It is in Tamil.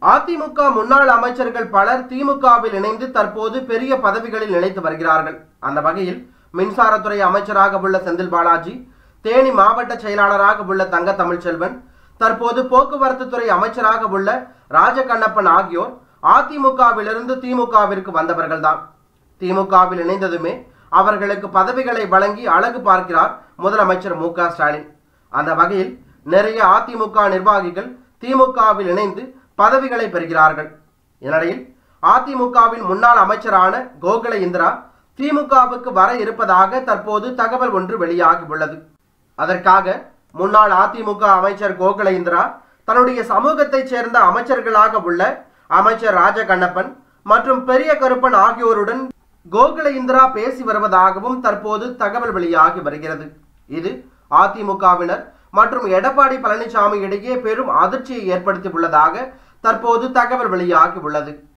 அதிமுக முன்னாள் அமைச்சர்கள் பலர் திமுகவில் இணைந்து தற்போது பெரிய பதவிகளில் நிலைத்து வருகிறார்கள் அந்த வகையில் மின்சாரத்துறை அமைச்சராக உள்ள செந்தில் பாலாஜி தேனி மாவட்ட செயலாளராக உள்ள தங்க தமிழ்ச்செல்வன் தற்போது போக்குவரத்து துறை அமைச்சராக உள்ள ராஜகண்ணப்பன் ஆகியோர் அதிமுகவிலிருந்து திமுகவிற்கு வந்தவர்கள்தான் திமுகவில் இணைந்ததுமே அவர்களுக்கு பதவிகளை வழங்கி அழகு பார்க்கிறார் முதலமைச்சர் மு க ஸ்டாலின் அந்த வகையில் நிறைய அதிமுக நிர்வாகிகள் திமுகவில் இணைந்து பதவிகளை பெறுகிறார்கள் இதனிடையில் அதிமுகவின் முன்னாள் அமைச்சரான கோகுல இந்திரா திமுகவுக்கு வர இருப்பதாக தற்போது தகவல் ஒன்று வெளியாகியுள்ளது அதற்காக முன்னாள் அதிமுக அமைச்சர் கோகுல இந்திரா தன்னுடைய சமூகத்தைச் சேர்ந்த அமைச்சர்களாக உள்ள அமைச்சர் ராஜகண்ணப்பன் மற்றும் பெரிய கருப்பன் ஆகியோருடன் கோகுல இந்திரா பேசி வருவதாகவும் தற்போது தகவல் வெளியாகி வருகிறது இது அதிமுகவினர் மற்றும் எடப்பாடி பழனிசாமி இடையே பெரும் அதிர்ச்சியை ஏற்படுத்தி உள்ளதாக தற்போது தகவல் வெளியாகி உள்ளது